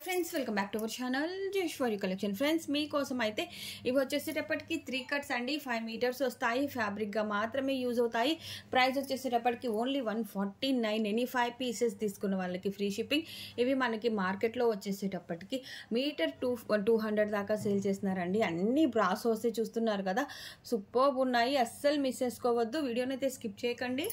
friends welcome back to our channel జేశ్వరి collection friends మీకోసం అయితే ఇవి వచ్చేసేటప్పటికి త్రీ కట్స్ అండి ఫైవ్ మీటర్స్ వస్తాయి ఫ్యాబ్రిక్గా మాత్రమే యూజ్ అవుతాయి ప్రైస్ వచ్చేసేటప్పటికి only one forty nine any five pieces తీసుకున్న వాళ్ళకి ఫ్రీ షిప్పింగ్ ఇవి మనకి మార్కెట్లో వచ్చేసేటప్పటికి మీటర్ టూ టూ హండ్రెడ్ దాకా సేల్ చేస్తున్నారండి అన్ని బ్రాసోసే చూస్తున్నారు కదా సూపర్బ్ ఉన్నాయి అస్సలు మిస్ చేసుకోవద్దు వీడియోని అయితే స్కిప్ చేయకండి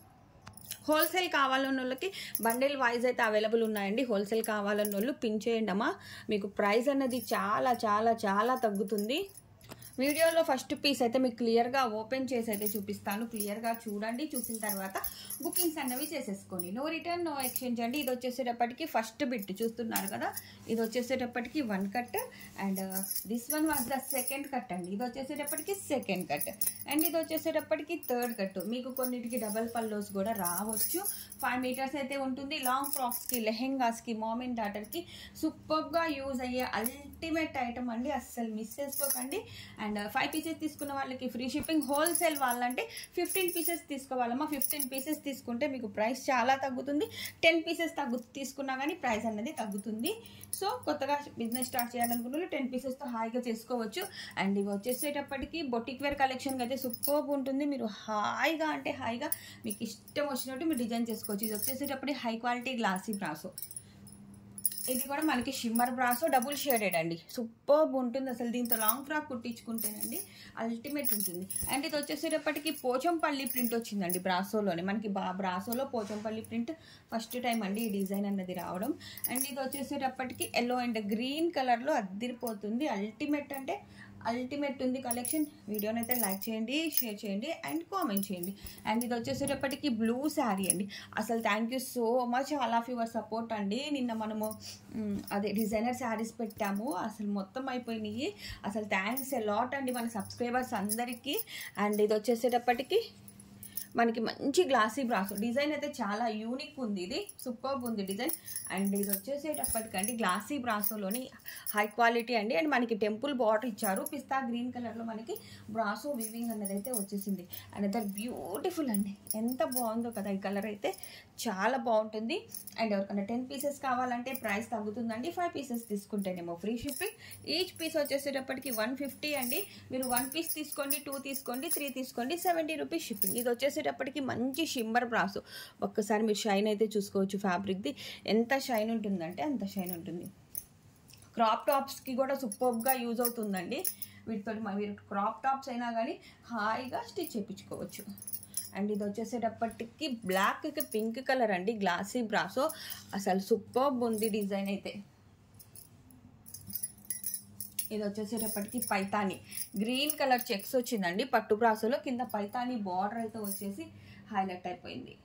హోల్సేల్ కావాలన్న వాళ్ళకి బండిల్ వైజ్ అయితే అవైలబుల్ ఉన్నాయండి హోల్సేల్ కావాలన్న వాళ్ళు పిన్ చేయండి అమ్మా మీకు ప్రైస్ అనేది చాలా చాలా చాలా తగ్గుతుంది వీడియోలో ఫస్ట్ పీస్ అయితే మీకు క్లియర్గా ఓపెన్ చేసి అయితే చూపిస్తాను క్లియర్గా చూడండి చూసిన తర్వాత బుకింగ్స్ అన్నవి చేసేసుకోండి నో రిటర్న్ నో ఎక్స్చేంజ్ అండి ఇది వచ్చేసేటప్పటికి ఫస్ట్ బిట్ చూస్తున్నారు కదా ఇది వచ్చేసేటప్పటికి one cut and this one was the second cut అండి ఇది వచ్చేసేటప్పటికి సెకండ్ కట్ అండ్ ఇది వచ్చేసేటప్పటికి థర్డ్ కట్ మీకు కొన్నిటికి డబల్ పల్లోస్ కూడా రావచ్చు ఫైవ్ మీటర్స్ అయితే ఉంటుంది లాంగ్ ఫ్రాక్స్కి లెహెంగాస్కి మామ్ అండ్ డాటర్కి సూపర్గా యూజ్ అయ్యే అల్టిమేట్ ఐటమ్ అండి అస్సలు మిస్ చేసుకోకండి అండ్ ఫైవ్ పీసెస్ తీసుకున్న వాళ్ళకి ఫ్రీ షిప్పింగ్ హోల్సేల్ వాళ్ళంటే ఫిఫ్టీన్ పీసెస్ తీసుకోవాలమ్మా ఫిఫ్టీన్ పీసెస్ తీసుకుంటే మీకు ప్రైస్ చాలా తగ్గుతుంది టెన్ పీసెస్ తగ్గు తీసుకున్నా కానీ ప్రైస్ అనేది తగ్గుతుంది సో కొత్తగా బిజినెస్ స్టార్ట్ చేయాలనుకున్న వాళ్ళు టెన్ పీసెస్తో హాయిగా చేసుకోవచ్చు అండ్ ఇవి వచ్చేసేటప్పటికి బొటిక్ వేర్ కలెక్షన్కి అయితే సూపర్బ్ ఉంటుంది మీరు హాయిగా అంటే హాయిగా మీకు ఇష్టం వచ్చినట్టు మీరు డిజైన్ చేసుకోవచ్చు ఇది వచ్చేసేటప్పటికి హై క్వాలిటీ గ్లాసీ బ్రాసో ఇది కూడా మనకి షిమ్మర్ బ్రాసో డబుల్ షేడెడ్ అండి సూపర్బ్ ఉంటుంది అసలు దీంతో లాంగ్ ఫ్రాక్ కుట్టించుకుంటేనండి అల్టిమేట్ ఉంటుంది అండ్ ఇది వచ్చేసేటప్పటికి పోచంపల్లి ప్రింట్ వచ్చిందండి బ్రాసోలోనే మనకి బా బ్రాసోలో పోచంపల్లి ప్రింట్ ఫస్ట్ టైం అండి ఈ డిజైన్ అన్నది రావడం అండ్ ఇది వచ్చేసేటప్పటికి ఎల్లో అండ్ గ్రీన్ కలర్లో అద్దిరిపోతుంది అల్టిమేట్ అంటే అల్టిమేట్ ఉంది కలెక్షన్ వీడియోని అయితే లైక్ చేయండి షేర్ చేయండి అండ్ కామెంట్ చేయండి అండ్ ఇది వచ్చేసేటప్పటికి బ్లూ శారీ అండి అసలు thank you so much all of your support అండి నిన్న మనము మ్, అదే డిజైనర్ శారీస్ పెట్టాము అసలు మొత్తం అయిపోయినాయి అసలు థ్యాంక్స్ ఎ లాట్ అండి మన సబ్స్క్రైబర్స్ అందరికీ అండ్ ఇది వచ్చేసేటప్పటికి మనకి మంచి గ్లాసీ బ్రాసో డిజైన్ అయితే చాలా యూనిక్ ఉంది ఇది సూపర్బ్ ఉంది డిజైన్ అండ్ ఇది వచ్చేసేటప్పటికండి గ్లాసీ బ్రాసోలోని హై క్వాలిటీ అండి అండ్ మనకి టెంపుల్ బార్డర్ ఇచ్చారు పిస్తా గ్రీన్ కలర్లో మనకి బ్రాసో వివింగ్ అన్నది అయితే వచ్చేసింది అండ్ దట్ బ్యూటిఫుల్ అండి ఎంత బాగుందో కదా ఈ కలర్ అయితే చాలా బాగుంటుంది అండ్ ఎవరికైనా టెన్ పీసెస్ కావాలంటే ప్రైస్ తగ్గుతుందండి ఫైవ్ పీసెస్ తీసుకుంటేనేమో ఫ్రీ షిప్పింగ్ ఈచ్ పీస్ వచ్చేసేటప్పటికి వన్ ఫిఫ్టీ అండి మీరు వన్ పీస్ తీసుకోండి టూ తీసుకోండి త్రీ తీసుకోండి సెవెంటీ రూపీస్ షిప్పింగ్ ఇది వచ్చేసేటప్పటికి మంచి షిమ్మర్ బ్రాసు ఒక్కసారి మీరు షైన్ అయితే చూసుకోవచ్చు ఫ్యాబ్రిక్ది ఎంత షైన్ ఉంటుందంటే అంత షైన్ ఉంటుంది క్రాప్ టాప్స్కి కూడా సూపర్గా యూజ్ అవుతుందండి వీటితో మీరు క్రాప్ టాప్స్ అయినా కానీ హాయిగా స్టిచ్ చేయించుకోవచ్చు అండ్ ఇది వచ్చేసేటప్పటికి బ్లాక్కి పింక్ కలర్ అండి గ్లాసీ బ్రాసో అసలు సూపర్బ్ ఉంది డిజైన్ అయితే ఇది వచ్చేసేటప్పటికి పైతాని గ్రీన్ కలర్ చెక్స్ వచ్చిందండి పట్టు బ్రాసోలో కింద పైతాని బార్డర్ అయితే వచ్చేసి హైలైట్ అయిపోయింది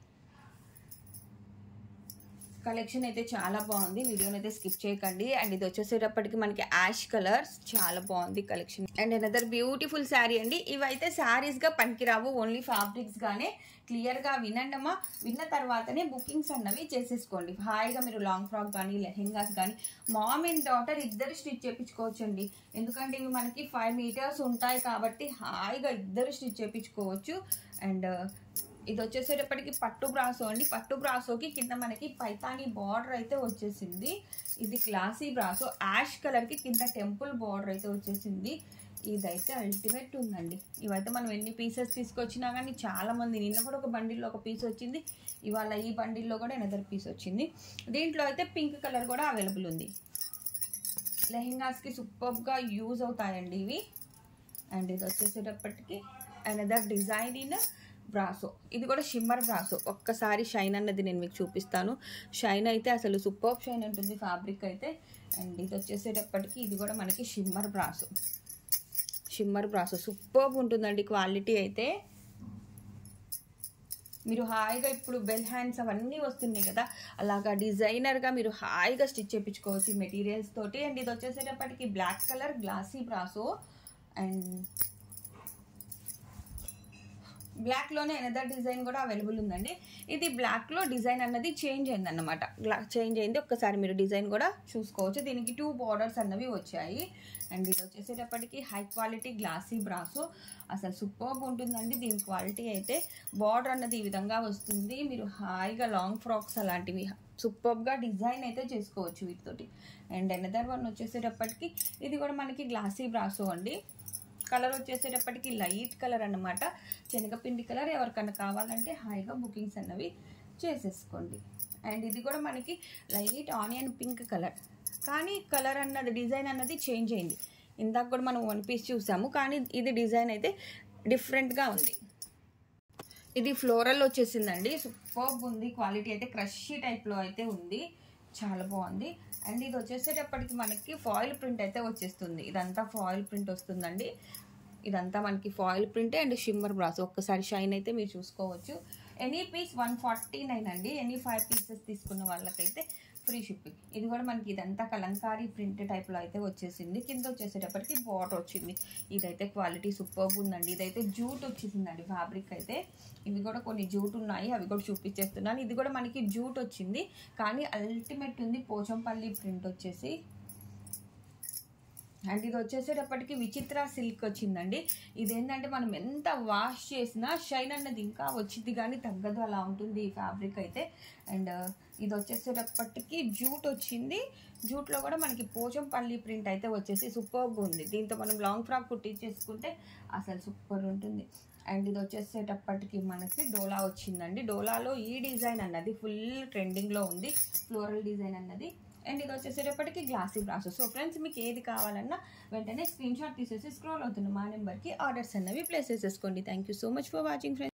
కలెక్షన్ అయితే చాలా బాగుంది వీడియోని అయితే స్కిప్ చేయకండి అండ్ ఇది వచ్చేసేటప్పటికి మనకి యాష్ కలర్స్ చాలా బాగుంది collection and another beautiful sari అండి ఇవైతే శారీస్గా పనికిరావు ఓన్లీ ఫ్యాబ్రిక్స్ గానే క్లియర్గా వినండమ్మా విన్న తర్వాతనే బుకింగ్స్ అన్నవి చేసేసుకోండి హాయిగా మీరు లాంగ్ ఫ్రాక్ కానీ లెహెంగాస్ కానీ మామ్ అండ్ డాటర్ ఇద్దరు స్టిచ్ చేయించుకోవచ్చు అండి ఎందుకంటే ఇవి మనకి ఫైవ్ మీటర్స్ ఉంటాయి కాబట్టి హాయిగా ఇద్దరు స్టిచ్ చేయించుకోవచ్చు అండ్ ఇది వచ్చేసేటప్పటికి పట్టు బ్రాసో అండి పట్టు బ్రాసోకి కింద మనకి పైతాని బార్డర్ అయితే వచ్చేసింది ఇది క్లాసీ బ్రాసో యాష్ కలర్కి కింద టెంపుల్ బార్డర్ అయితే వచ్చేసింది ఇదైతే అల్టిమేట్ ఉందండి ఇవైతే మనం ఎన్ని పీసెస్ తీసుకొచ్చినా కానీ చాలా మంది నిన్న కూడా ఒక బండిల్లో ఒక పీస్ వచ్చింది ఇవాళ ఈ బండిల్లో కూడా ఎనదర్ పీస్ వచ్చింది దీంట్లో అయితే పింక్ కలర్ కూడా అవైలబుల్ ఉంది లెహెంగాస్కి సూపర్గా యూజ్ అవుతాయండి ఇవి అండ్ ఇది వచ్చేసేటప్పటికి అనదర్ డిజైన్ ఇన్ బ్రాసో ఇది కూడా షిమ్మర్ బ్రాసో ఒక్కసారి షైన్ అన్నది నేను మీకు చూపిస్తాను షైన్ అయితే అసలు సూపర్ షైన్ ఉంటుంది ఫ్యాబ్రిక్ అయితే అండ్ ఇది వచ్చేసేటప్పటికి ఇది కూడా మనకి shimmer brasso shimmer brasso super ఉంటుందండి క్వాలిటీ అయితే మీరు హాయిగా ఇప్పుడు బెల్ హ్యాండ్స్ అవన్నీ వస్తున్నాయి కదా అలాగా డిజైనర్గా మీరు హాయిగా స్టిచ్ చేయించుకోవచ్చు మెటీరియల్స్ తోటి అండ్ ఇది వచ్చేసేటప్పటికి black colour glossy brasso and బ్లాక్లోనే ఎనదర్ డిజైన్ కూడా అవైలబుల్ ఉందండి ఇది బ్లాక్లో డిజైన్ అన్నది చేంజ్ అయింది అనమాట చేంజ్ అయింది ఒక్కసారి మీరు డిజైన్ కూడా చూసుకోవచ్చు దీనికి టూ బార్డర్స్ అన్నవి వచ్చాయి అండ్ ఇది వచ్చేసేటప్పటికి హై క్వాలిటీ గ్లాసీ బ్రాసో అసలు సూపర్బ్ ఉంటుందండి దీని క్వాలిటీ అయితే బార్డర్ అన్నది ఈ విధంగా వస్తుంది మీరు హాయిగా లాంగ్ ఫ్రాక్స్ అలాంటివి సూపర్గా డిజైన్ అయితే చేసుకోవచ్చు వీటితోటి అండ్ అనదర్ వన్ వచ్చేసేటప్పటికి ఇది కూడా మనకి గ్లాసీ బ్రాసో అండి కలర్ వచ్చేసేటప్పటికి లైట్ కలర్ అన్నమాట శనగపిండి కలర్ ఎవరికైనా కావాలంటే హాయిగా బుకింగ్స్ అన్నవి చేసేసుకోండి అండ్ ఇది కూడా మనకి లైట్ ఆనియన్ పింక్ కలర్ కానీ కలర్ అన్నది డిజైన్ అన్నది చేంజ్ అయింది ఇందాక కూడా మనం వన్ పీస్ చూసాము కానీ ఇది డిజైన్ అయితే డిఫరెంట్గా ఉంది ఇది ఫ్లోరల్ వచ్చేసిందండి సూపర్బ్ ఉంది క్వాలిటీ అయితే క్రషీ టైప్లో అయితే ఉంది చాలా బాగుంది అండ్ ఇది వచ్చేసేటప్పటికి మనకి ఫాయిల్ ప్రింట్ అయితే వచ్చేస్తుంది ఇదంతా ఫాయిల్ ప్రింట్ వస్తుందండి ఇదంతా మనకి foil print and shimmer brass ఒక్కసారి షైన్ అయితే మీరు చూసుకోవచ్చు any piece one forty nine అండి ఎనీ ఫైవ్ పీసెస్ తీసుకున్న వాళ్ళకైతే ఫ్రీ షిప్పింగ్ ఇది కూడా మనకి ఇదంతా కలంకారీ ప్రింట్ టైప్లో అయితే వచ్చేసింది కింద వచ్చేసేటప్పటికి బాటర్ వచ్చింది ఇదైతే క్వాలిటీ సూపర్గా ఉందండి ఇదైతే జూట్ వచ్చేసిందండి ఫ్యాబ్రిక్ అయితే ఇవి కూడా కొన్ని జూట్ ఉన్నాయి అవి కూడా చూపించేస్తున్నాను ఇది కూడా మనకి జూట్ వచ్చింది కానీ అల్టిమేట్ ఉంది పోచంపల్లి ప్రింట్ వచ్చేసి అండ్ ఇది వచ్చేసేటప్పటికి విచిత్ర సిల్క్ వచ్చిందండి ఇదేంటంటే మనం ఎంత వాష్ చేసినా షైన్ అన్నది ఇంకా వచ్చింది కానీ తగ్గదు అలా ఉంటుంది ఈ ఫ్యాబ్రిక్ అయితే అండ్ ఇది వచ్చేసేటప్పటికి జూట్ వచ్చింది జూట్లో కూడా మనకి పోచంపల్లి ప్రింట్ అయితే వచ్చేసి సూపర్గా ఉంది దీంతో మనం లాంగ్ ఫ్రాక్ కుట్టించేసుకుంటే అసలు సూపర్ ఉంటుంది అండ్ ఇది వచ్చేసేటప్పటికి మనకి డోలా వచ్చిందండి డోలాలో ఈ డిజైన్ అన్నది ఫుల్ ట్రెండింగ్లో ఉంది ఫ్లోరల్ డిజైన్ అన్నది అండ్ ఇది వచ్చేసేటప్పటికి గ్లాసీ బ్రాసెస్ సో ఫ్రెండ్స్ మీకు ఏది కావాలన్నా వెంటనే స్క్రీన్ షాట్ తీసేసి స్క్రోల్ అవుతున్న మా నెంబర్కి ఆర్డర్స్ అన్నవి ప్లేస్ చేసేసుకోండి thank you so much for watching friends